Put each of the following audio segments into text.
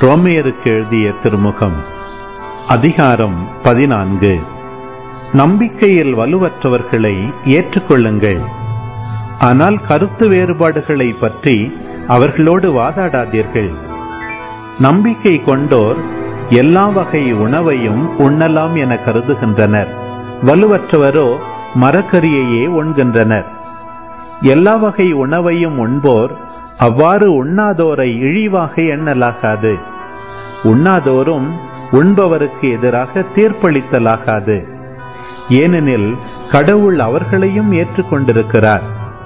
ரோமையருக்கு எழுதிய திருமுகம் அதிகாரம் பதினான்கு நம்பிக்கையில் வலுவற்றவர்களை ஏற்றுக்கொள்ளுங்கள் ஆனால் கருத்து வேறுபாடுகளை பற்றி அவர்களோடு வாதாடாதீர்கள் நம்பிக்கை கொண்டோர் எல்லா வகை உணவையும் உண்ணலாம் என கருதுகின்றனர் வலுவற்றவரோ மரக்கரியையே உண்கின்றனர் எல்லா வகை உணவையும் உண்போர் அவ்வாறு உண்ணாதோரை இழிவாக எண்ணலாகாது உண்ணாதோரும் உண்பவருக்கு எதிராக தீர்ப்பளித்தலாகாது ஏனெனில் கடவுள் அவர்களையும் ஏற்றுக்கொண்டிருக்கிறார்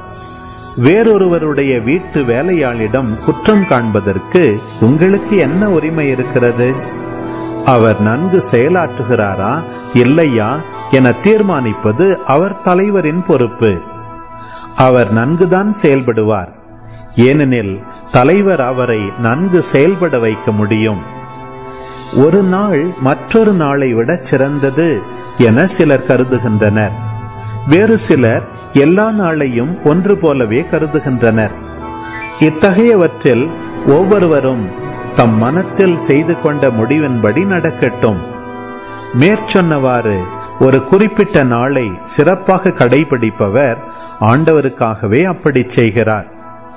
வேறொருவருடைய வீட்டு வேலையாளிடம் குற்றம் காண்பதற்கு உங்களுக்கு என்ன உரிமை இருக்கிறது அவர் நன்கு செயலாற்றுகிறாரா இல்லையா என தீர்மானிப்பது அவர் தலைவரின் பொறுப்பு அவர் நன்குதான் செயல்படுவார் ஏனெனில் தலைவர் அவரை நன்கு செயல்பட வைக்க முடியும் ஒரு நாள் மற்றொரு நாளை விட சிறந்தது என சிலர் கருதுகின்றனர் வேறு சிலர் எல்லா நாளையும் ஒன்று போலவே கருதுகின்றனர் இத்தகையவற்றில் ஒவ்வொருவரும் தம் மனத்தில் செய்து கொண்ட முடிவின்படி நடக்கட்டும் மேற்சொன்னவாறு ஒரு குறிப்பிட்ட நாளை சிறப்பாக கடைபிடிப்பவர் ஆண்டவருக்காகவே அப்படி செய்கிறார்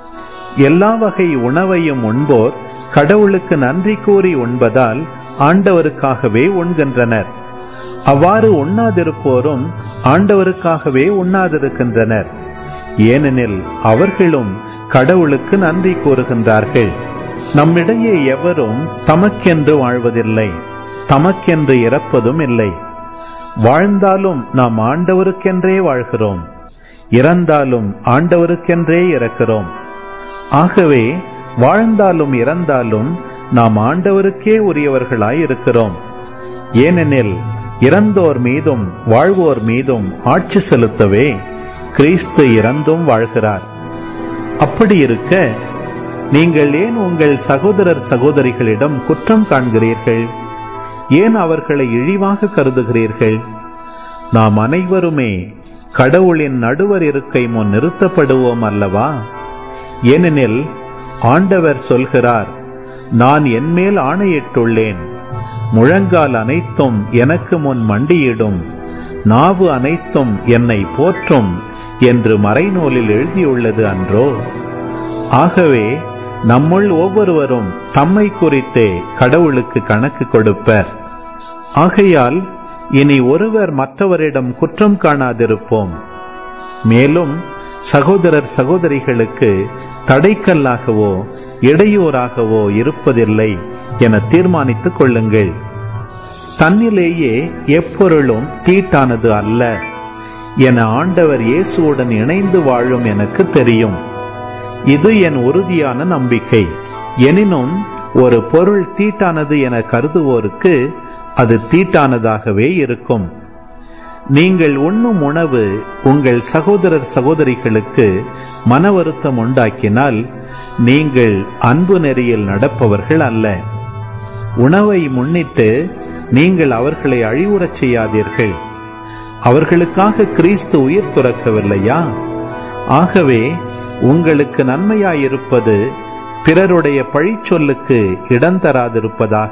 எல்லா வகை உணவையும் உண்போர் கடவுளுக்கு நன்றி கூறி உண்பதால் ஆண்டவருக்காகவே உண்கின்றனர் அவ்வாறு உண்ணாதிருப்போரும் ஆண்டவருக்காகவே உண்ணாதிருக்கின்றனர் ஏனெனில் அவர்களும் கடவுளுக்கு நன்றி கூறுகின்றார்கள் நம்மிடையே எவரும் தமக்கென்று வாழ்வதில்லை தமக்கென்று இறப்பதும் இல்லை வாழ்ந்தாலும் நாம் ஆண்டவருக்கென்றே வாழ்கிறோம் இறந்தாலும் ஆண்டவருக்கென்றே இறக்கிறோம் ஆகவே வாழ்ந்தாலும் இறந்தாலும் நாம் ஆண்டவருக்கே உரியவர்களாய் இருக்கிறோம் ஏனெனில் இறந்தோர் மீதும் வாழ்வோர் மீதும் ஆட்சி செலுத்தவே கிறிஸ்து இறந்தும் வாழ்கிறார் அப்படி இருக்க நீங்கள் ஏன் உங்கள் சகோதரர் சகோதரிகளிடம் குற்றம் காண்கிறீர்கள் ஏன் அவர்களை இழிவாக கருதுகிறீர்கள் நாம் அனைவருமே கடவுளின் நடுவர் இருக்கை முன் நிறுத்தப்படுவோம் அல்லவா ஏனெனில் ஆண்டவர் சொல்கிறார் நான் என்மேல் ஆணையிட்டுள்ளேன் முழங்கால் அனைத்தும் எனக்கு முன் மண்டியிடும் நாவு அனைத்தும் என்னை போற்றும் என்று மறைநூலில் எழுதியுள்ளது அன்றோ ஆகவே நம்முள் ஒவ்வொருவரும் தம்மை குறித்தே கடவுளுக்கு கணக்கு கொடுப்பர் ஆகையால் இனி ஒருவர் மற்றவரிடம் குற்றம் காணாதிருப்போம் மேலும் சகோதரர் சகோதரிகளுக்கு தடைக்கல்லாகவோ இடையூறாகவோ இருப்பதில்லை என தீர்மானித்துக் கொள்ளுங்கள் தன்னிலேயே எப்பொருளும் தீட்டானது அல்ல என ஆண்டவர் இயேசுவுடன் இணைந்து வாழும் எனக்கு தெரியும் இது என் உறுதியான நம்பிக்கை எனினும் ஒரு பொருள் தீட்டானது என கருதுவோருக்கு அது தீட்டானதாகவே இருக்கும் நீங்கள் உண்ணும் உணவு உங்கள் சகோதரர் சகோதரிகளுக்கு மன வருத்தம் உண்டாக்கினால் நீங்கள் அன்பு நெறியில் நடப்பவர்கள் அல்ல உணவை முன்னிட்டு நீங்கள் அவர்களை அழிவுறச் செய்யாதீர்கள் அவர்களுக்காக கிறிஸ்து உயிர் துறக்கவில்லையா ஆகவே உங்களுக்கு நன்மையாயிருப்பது பிறருடைய பழிச்சொல்லுக்கு இடம் தராதிருப்பதாக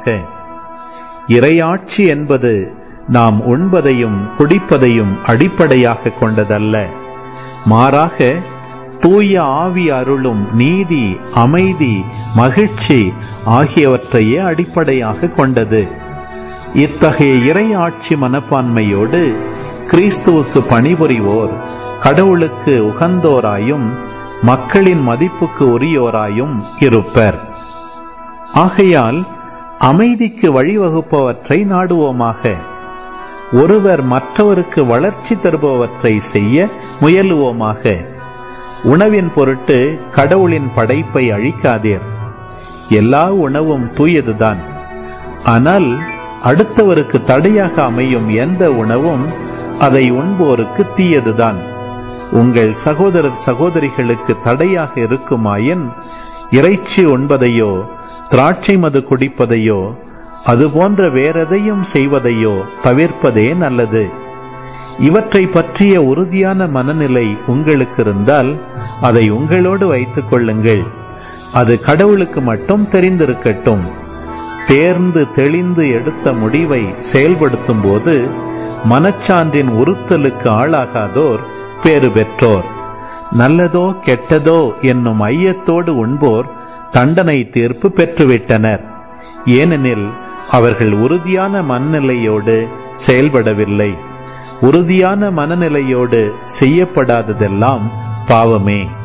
இறையாட்சி என்பது நாம் உண்பதையும் குடிப்பதையும் அடிப்படையாக கொண்டதல்ல மாறாக தூய ஆவி அருளும் நீதி அமைதி மகிழ்ச்சி ஆகியவற்றையே அடிப்படையாக கொண்டது இத்தகைய இறையாட்சி மனப்பான்மையோடு கிறிஸ்துவுக்கு பணிபுரிவோர் கடவுளுக்கு உகந்தோராயும் மக்களின் மதிப்புக்கு உரியோராயும் இருப்பர் ஆகையால் அமைதிக்கு வழிவகுப்பவற்றை நாடுவோமாக ஒருவர் மற்றவருக்கு வளர்ச்சி தருபவற்றை செய்ய முயலுவோமாக உணவின் பொருட்டு கடவுளின் படைப்பை அழிக்காதீர் எல்லா உணவும் தூயதுதான் ஆனால் அடுத்தவருக்கு தடையாக அமையும் எந்த உணவும் அதை உண்போருக்கு தீயதுதான் உங்கள் சகோதரர் சகோதரிகளுக்கு தடையாக இருக்குமாயின் இறைச்சி உண்பதையோ திராட்சை மது குடிப்பதையோ அதுபோன்ற வேறெதையும் செய்வதையோ தவிர்ப்பதே நல்லது இவற்றை பற்றிய உறுதியான மனநிலை உங்களுக்கு இருந்தால் அதை உங்களோடு வைத்துக் கொள்ளுங்கள் அது கடவுளுக்கு மட்டும் தெரிந்திருக்கட்டும் தேர்ந்து தெளிந்து எடுத்த முடிவை செயல்படுத்தும் போது மனச்சான்றின் உறுத்தலுக்கு ஆளாகாதோர் பேறு பெற்றோர் நல்லதோ கெட்டதோ என்னும் ஐயத்தோடு உண்போர் தண்டனை தீர்ப்பு பெற்றுவிட்டனர் ஏனெனில் அவர்கள் உறுதியான மனநிலையோடு செயல்படவில்லை உறுதியான மனநிலையோடு செய்யப்படாததெல்லாம் பாவமே